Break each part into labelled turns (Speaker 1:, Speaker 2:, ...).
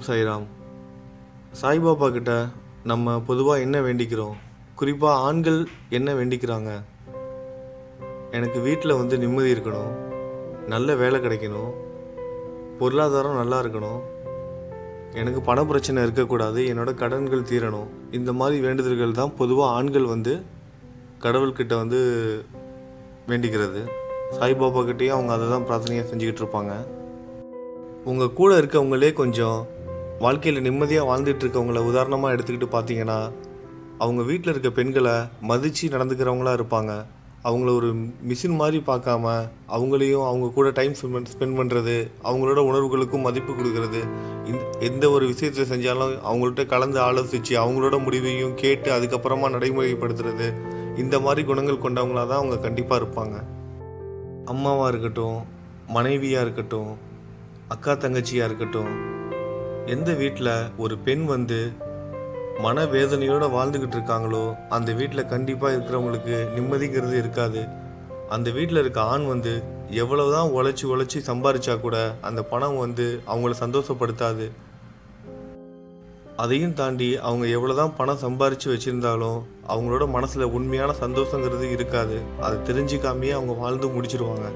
Speaker 1: சாய்ராம் சாய்பாபா கிட்ட நம்ம பொதுவாக என்ன வேண்டிக்கிறோம் குறிப்பாக ஆண்கள் என்ன வேண்டிக்கிறாங்க எனக்கு வீட்டில் வந்து நிம்மதி இருக்கணும் நல்ல வேலை கிடைக்கணும் பொருளாதாரம் நல்லா இருக்கணும் எனக்கு பண பிரச்சனை இருக்கக்கூடாது என்னோட கடன்கள் தீரணும் இந்த மாதிரி வேண்டுதல்கள் தான் பொதுவாக ஆண்கள் வந்து கடவுள்கிட்ட வந்து வேண்டிக்கிறது சாய்பாபா கிட்டேயும் அவங்க அதை தான் பிரார்த்தனையாக செஞ்சுக்கிட்டு இருப்பாங்க உங்கள் கூட இருக்கவங்களே கொஞ்சம் வாழ்க்கையில் நிம்மதியாக வாழ்ந்துட்டு இருக்கவங்கள உதாரணமாக எடுத்துக்கிட்டு பார்த்தீங்கன்னா அவங்க வீட்டில் இருக்க பெண்களை மதித்து நடந்துக்கிறவங்களா இருப்பாங்க அவங்கள ஒரு மிஷின் மாதிரி பார்க்காம அவங்களையும் அவங்க கூட டைம் ஸ்பெண்ட் பண்ணுறது அவங்களோட உணர்வுகளுக்கும் மதிப்பு கொடுக்கறது இந்த எந்த ஒரு விஷயத்தை செஞ்சாலும் அவங்கள்ட்ட கலந்து ஆலோசித்து அவங்களோட முடிவையும் கேட்டு அதுக்கப்புறமா நடைமுறைப்படுத்துறது இந்த மாதிரி குணங்கள் கொண்டவங்களா தான் அவங்க கண்டிப்பாக இருப்பாங்க அம்மாவாக இருக்கட்டும் மனைவியாக இருக்கட்டும் அக்கா தங்கச்சியாக இருக்கட்டும் எந்த வீட்டில் ஒரு பெண் வந்து மனவேதனையோடு வாழ்ந்துக்கிட்டு இருக்காங்களோ அந்த வீட்டில் கண்டிப்பாக இருக்கிறவங்களுக்கு நிம்மதிங்கிறது இருக்காது அந்த வீட்டில் இருக்க ஆண் வந்து எவ்வளவுதான் உழைச்சி உழைச்சி சம்பாரிச்சா கூட அந்த பணம் வந்து அவங்கள சந்தோஷப்படுத்தாது அதையும் தாண்டி அவங்க எவ்வளோதான் பணம் சம்பாரித்து வச்சுருந்தாலும் அவங்களோட மனசில் உண்மையான சந்தோஷங்கிறது இருக்காது அதை தெரிஞ்சுக்காமையே அவங்க வாழ்ந்து முடிச்சிருவாங்க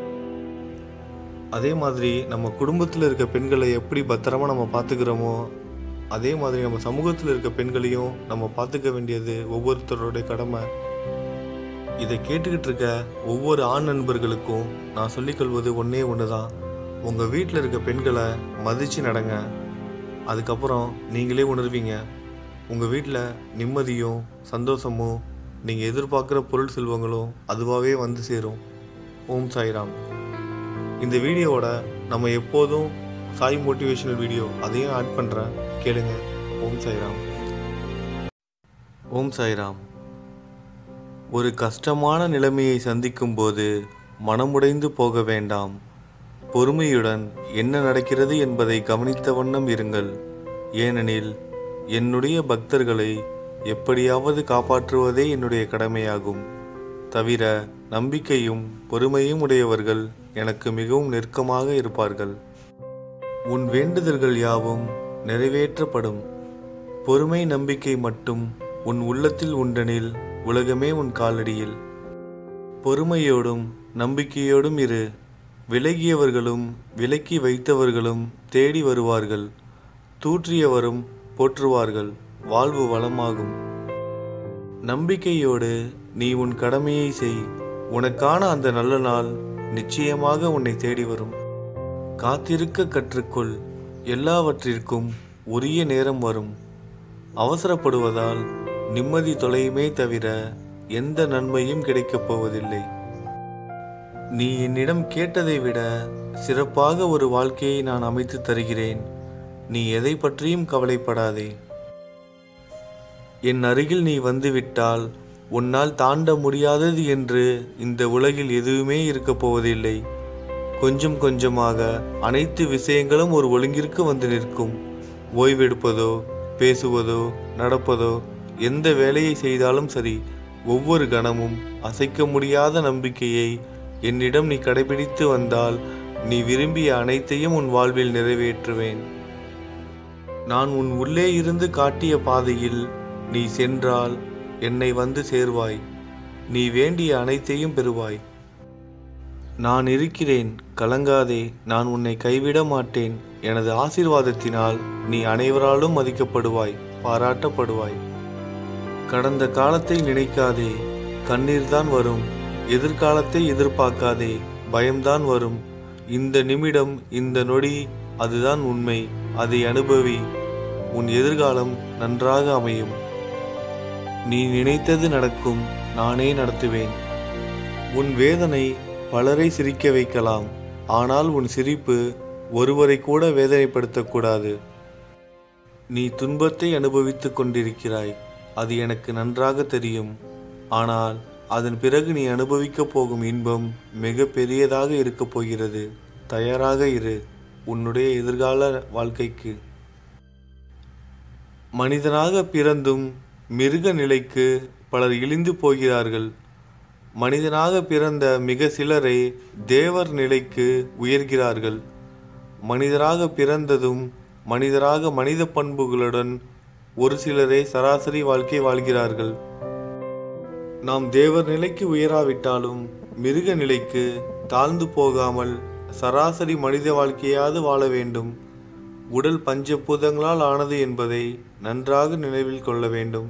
Speaker 1: அதே மாதிரி நம்ம குடும்பத்தில் இருக்க பெண்களை எப்படி பத்திரமா நம்ம பார்த்துக்கிறோமோ அதே மாதிரி நம்ம சமூகத்தில் இருக்க பெண்களையும் நம்ம பார்த்துக்க வேண்டியது ஒவ்வொருத்தரோட கடமை இதை கேட்டுக்கிட்டு இருக்க ஒவ்வொரு ஆண் நண்பர்களுக்கும் நான் சொல்லிக்கொள்வது ஒன்றே ஒன்று தான் உங்கள் வீட்டில் இருக்க பெண்களை மதித்து நடங்க அதுக்கப்புறம் நீங்களே உணர்வீங்க உங்கள் வீட்டில் நிம்மதியும் சந்தோஷமும் நீங்கள் எதிர்பார்க்குற பொருள் செல்வங்களும் அதுவாகவே வந்து சேரும் ஓம் சாய்ராம் இந்த வீடியோவோட நம்ம எப்போதும் சாய் மோட்டிவேஷனல் வீடியோ அதையும் ஆட் பண்ணுறேன் கேளுங்க ஓம் சாய்ராம் ஓம் சாய்ராம் ஒரு கஷ்டமான நிலைமையை சந்திக்கும் போது மனமுடைந்து போக வேண்டாம் பொறுமையுடன் என்ன நடக்கிறது என்பதை கவனித்த வண்ணம் இருங்கள் ஏனெனில் என்னுடைய பக்தர்களை எப்படியாவது காப்பாற்றுவதே என்னுடைய கடமையாகும் தவிர நம்பிக்கையும் பொறுமையும் உடையவர்கள் எனக்கு மிகவும் நெருக்கமாக இருப்பார்கள் உன் வேண்டுதல்கள் யாவும் நிறைவேற்றப்படும் பொறுமை நம்பிக்கை மட்டும் உன் உள்ளத்தில் உண்டெனில் உலகமே உன் காலடியில் பொறுமையோடும் நம்பிக்கையோடும் இரு விலகியவர்களும் விலக்கி வைத்தவர்களும் தேடி வருவார்கள் தூற்றியவரும் போற்றுவார்கள் வாழ்வு வளமாகும் நம்பிக்கையோடு நீ உன் கடமையை செய் உனக்கான அந்த நல்ல நாள் நிச்சயமாக உன்னை தேடி வரும் காத்திருக்க கற்றுக்கொள் எல்லாவற்றிற்கும் உரிய நேரம் வரும் அவசரப்படுவதால் நிம்மதி தொலையுமே தவிர எந்த நன்மையும் கிடைக்கப் போவதில்லை நீ என்னிடம் கேட்டதை விட சிறப்பாக ஒரு வாழ்க்கையை நான் அமைத்து தருகிறேன் நீ எதை பற்றியும் கவலைப்படாதே என் அருகில் நீ வந்துவிட்டால் உன்னால் தாண்ட முடியாதது என்று இந்த உலகில் எதுவுமே இருக்கப் போவதில்லை கொஞ்சம் கொஞ்சமாக அனைத்து விஷயங்களும் ஒரு ஒழுங்கிற்கு வந்து நிற்கும் ஓய்வெடுப்பதோ பேசுவதோ நடப்பதோ எந்த வேலையை செய்தாலும் சரி ஒவ்வொரு கணமும் அசைக்க முடியாத நம்பிக்கையை என்னிடம் நீ கடைபிடித்து வந்தால் நீ விரும்பிய அனைத்தையும் உன் வாழ்வில் நிறைவேற்றுவேன் நான் உன் உள்ளே இருந்து காட்டிய பாதையில் நீ சென்றால் என்னை வந்து சேர்வாய் நீ வேண்டிய அனைத்தையும் பெறுவாய் நான் இருக்கிறேன் கலங்காதே நான் உன்னை கைவிட மாட்டேன் எனது ஆசீர்வாதத்தினால் நீ அனைவராலும் மதிக்கப்படுவாய் பாராட்டப்படுவாய் கடந்த காலத்தை நினைக்காதே கண்ணீர்தான் வரும் எதிர்காலத்தை எதிர்பார்க்காதே பயம்தான் வரும் இந்த நிமிடம் இந்த நொடி அதுதான் உண்மை அதை அனுபவி உன் எதிர்காலம் நன்றாக அமையும் நீ நினைத்தது நடக்கும் நானே நடத்துவேன் உன் வேதனை பலரை சிரிக்க வைக்கலாம் ஆனால் உன் சிரிப்பு ஒருவரை கூட வேதனைப்படுத்தக்கூடாது நீ துன்பத்தை அனுபவித்துக் கொண்டிருக்கிறாய் அது எனக்கு நன்றாக தெரியும் ஆனால் அதன் பிறகு நீ அனுபவிக்கப் போகும் இன்பம் மிக பெரியதாக இருக்கப் போகிறது தயாராக இரு உன்னுடைய எதிர்கால வாழ்க்கைக்கு மனிதனாக பிறந்தும் மிருக நிலைக்கு பலர் இழிந்து போகிறார்கள் மனிதனாக பிறந்த மிக சிலரை தேவர் நிலைக்கு உயர்கிறார்கள் மனிதராக பிறந்ததும் மனிதராக மனித பண்புகளுடன் ஒரு சிலரே சராசரி வாழ்க்கை வாழ்கிறார்கள் நாம் தேவர் நிலைக்கு உயராவிட்டாலும் மிருக நிலைக்கு தாழ்ந்து போகாமல் சராசரி மனித வாழ்க்கையாவது வாழ வேண்டும் உடல் பஞ்சபூதங்களால் ஆனது என்பதை நன்றாக நினைவில் கொள்ள வேண்டும்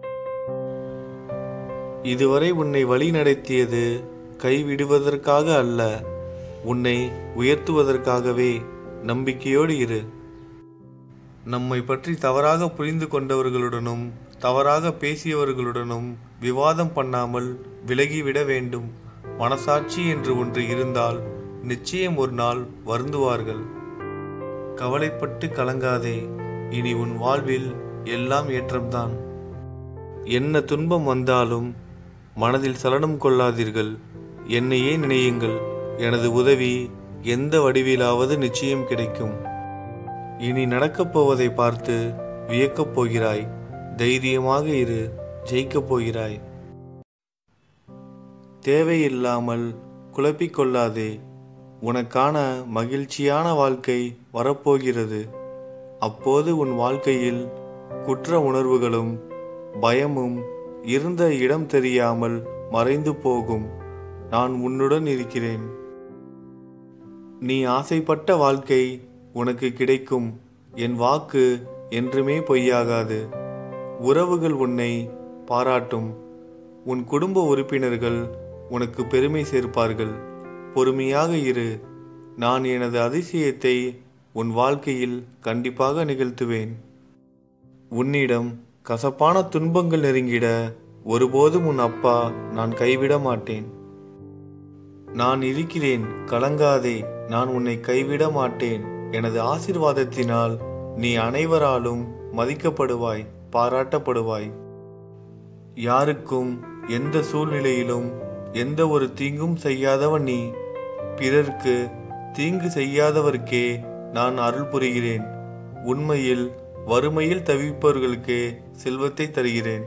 Speaker 1: இதுவரை உன்னை வழி நடத்தியது கைவிடுவதற்காக அல்ல உன்னை உயர்த்துவதற்காகவே நம்பிக்கையோடு இரு நம்மை பற்றி தவறாக புரிந்து கொண்டவர்களுடனும் தவறாக பேசியவர்களுடனும் விவாதம் பண்ணாமல் விலகிவிட வேண்டும் மனசாட்சி என்று ஒன்று இருந்தால் நிச்சயம் ஒரு நாள் வருந்துவார்கள் கவலைப்பட்டு கலங்காதே இனி உன் வாழ்வில் எல்லாம் ஏற்றம்தான் என்ன துன்பம் வந்தாலும் மனதில் சலனம் கொள்ளாதீர்கள் என்னையே நினையுங்கள் எனது உதவி எந்த வடிவிலாவது நிச்சயம் கிடைக்கும் இனி நடக்கப் போவதை பார்த்து வியக்கப் போகிறாய் தைரியமாக இரு ஜெயிக்கப் போகிறாய் தேவையில்லாமல் குழப்பிக் கொள்ளாதே உனக்கான மகிழ்ச்சியான வாழ்க்கை வரப்போகிறது அப்போது உன் வாழ்க்கையில் குற்ற உணர்வுகளும் பயமும் இருந்த இடம் தெரியாமல் மறைந்து போகும் நான் உன்னுடன் இருக்கிறேன் நீ ஆசைப்பட்ட வாழ்க்கை உனக்கு கிடைக்கும் என் வாக்கு என்றுமே பொய்யாகாது உறவுகள் உன்னை பாராட்டும் உன் குடும்ப உறுப்பினர்கள் உனக்கு பெருமை சேர்ப்பார்கள் பொறுமையாக இரு நான் எனது அதிசயத்தை உன் வாழ்க்கையில் கண்டிப்பாக நிகழ்த்துவேன் உன்னிடம் கசப்பான துன்பங்கள் நெருங்கிட ஒருபோதும் உன் அப்பா நான் கைவிட மாட்டேன் நான் இருக்கிறேன் கலங்காதே நான் உன்னை கைவிட மாட்டேன் எனது ஆசிர்வாதத்தினால் நீ அனைவராலும் மதிக்கப்படுவாய் பாராட்டப்படுவாய் யாருக்கும் எந்த சூழ்நிலையிலும் எந்த ஒரு தீங்கும் செய்யாதவன் நீ பிறர்க்கு தீங்கு செய்யாதவர்க்கே நான் அருள் புரிகிறேன் உண்மையில் வறுமையில் தவிப்பவர்களுக்கே செல்வத்தை தருகிறேன்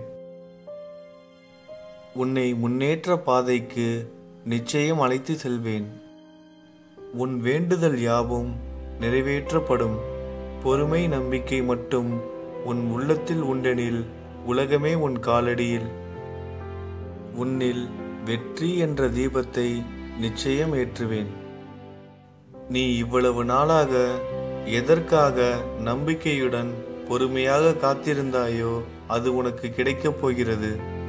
Speaker 1: உன்னை முன்னேற்ற பாதைக்கு நிச்சயம் அழைத்து செல்வேன் உன் வேண்டுதல் யாவும் நிறைவேற்றப்படும் பொறுமை நம்பிக்கை மட்டும் உன் உள்ளத்தில் உண்டெனில் உலகமே உன் காலடியில் உன்னில் வெற்றி என்ற தீபத்தை நிச்சயம் ஏற்றுவேன் நீ இவ்வளவு நாளாக எதற்காக நம்பிக்கையுடன் பொறுமையாக காத்திருந்தாயோ அது உனக்கு கிடைக்கப் போகிறது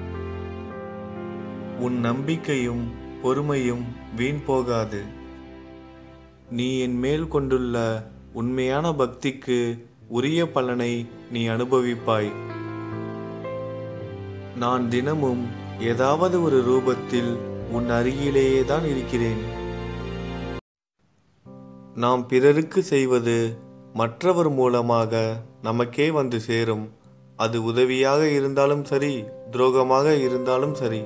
Speaker 1: உன் நம்பிக்கையும் பொறுமையும் வீண் போகாது நீ என் மேல் கொண்டுள்ள உண்மையான பக்திக்கு உரிய பலனை நீ அனுபவிப்பாய் நான் தினமும் ஏதாவது ஒரு ரூபத்தில் உன் அருகிலேயே தான் இருக்கிறேன் நாம் பிறருக்கு செய்வது மற்றவர் மூலமாக நமக்கே வந்து சேரும் அது உதவியாக இருந்தாலும் சரி துரோகமாக இருந்தாலும் சரி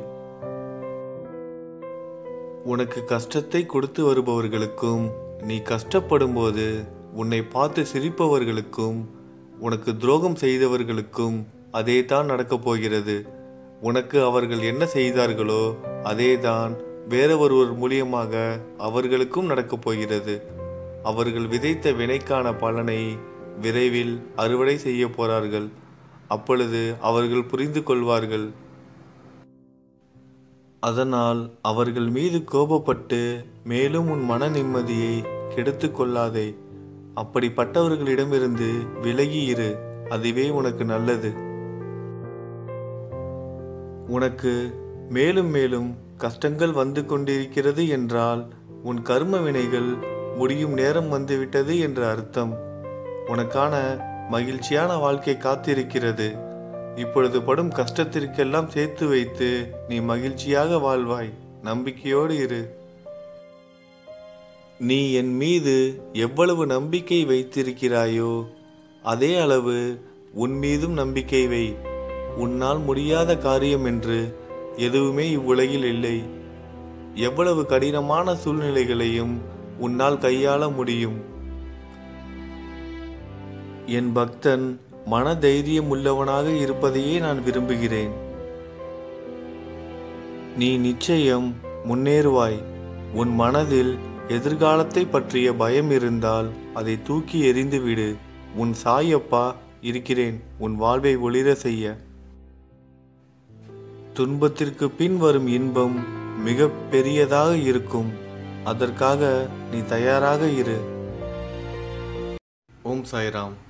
Speaker 1: உனக்கு கஷ்டத்தை கொடுத்து வருபவர்களுக்கும் நீ கஷ்டப்படும்போது உன்னை பார்த்து சிரிப்பவர்களுக்கும் உனக்கு துரோகம் செய்தவர்களுக்கும் அதே தான் நடக்கப் போகிறது உனக்கு அவர்கள் என்ன செய்தார்களோ அதே தான் வேற ஒருவர் மூலியமாக அவர்களுக்கும் நடக்கப் போகிறது அவர்கள் விதைத்த வினைக்கான பலனை விரைவில் அறுவடை செய்ய போறார்கள் அப்பொழுது அவர்கள் புரிந்து கொள்வார்கள் அதனால் அவர்கள் மீது கோபப்பட்டு மேலும் உன் மன நிம்மதியை கெடுத்து கொள்ளாதே அப்படிப்பட்டவர்களிடமிருந்து விலகி இரு அதுவே உனக்கு நல்லது உனக்கு மேலும் மேலும் கஷ்டங்கள் வந்து கொண்டிருக்கிறது என்றால் உன் கர்ம வினைகள் முடியும் நேரம் வந்துவிட்டது என்ற அர்த்தம் உனக்கான மகிழ்ச்சியான வாழ்க்கை காத்திருக்கிறது இப்பொழுது படும் கஷ்டத்திற்கெல்லாம் சேர்த்து வைத்து நீ மகிழ்ச்சியாக வாழ்வாய் நம்பிக்கையோடு இரு நீ என் மீது எவ்வளவு நம்பிக்கை வைத்திருக்கிறாயோ அதே அளவு உன் மீதும் நம்பிக்கை வை உன்னால் முடியாத காரியம் என்று எதுவுமே இவ்வுலகில் இல்லை எவ்வளவு கடினமான சூழ்நிலைகளையும் உன்னால் கையாள முடியும் என் பக்தன் மன தைரியம் உள்ளவனாக இருப்பதையே நான் விரும்புகிறேன் நீ நிச்சயம் முன்னேறுவாய் உன் மனதில் எதிர்காலத்தை பற்றிய பயம் இருந்தால் அதை தூக்கி எறிந்துவிடு உன் சாயப்பா இருக்கிறேன் உன் வாழ்வை ஒளிர செய்ய துன்பத்திற்கு பின் வரும் இன்பம் மிக பெரியதாக இருக்கும் அதற்காக நீ தயாராக இரு ஓம் சாய்ராம்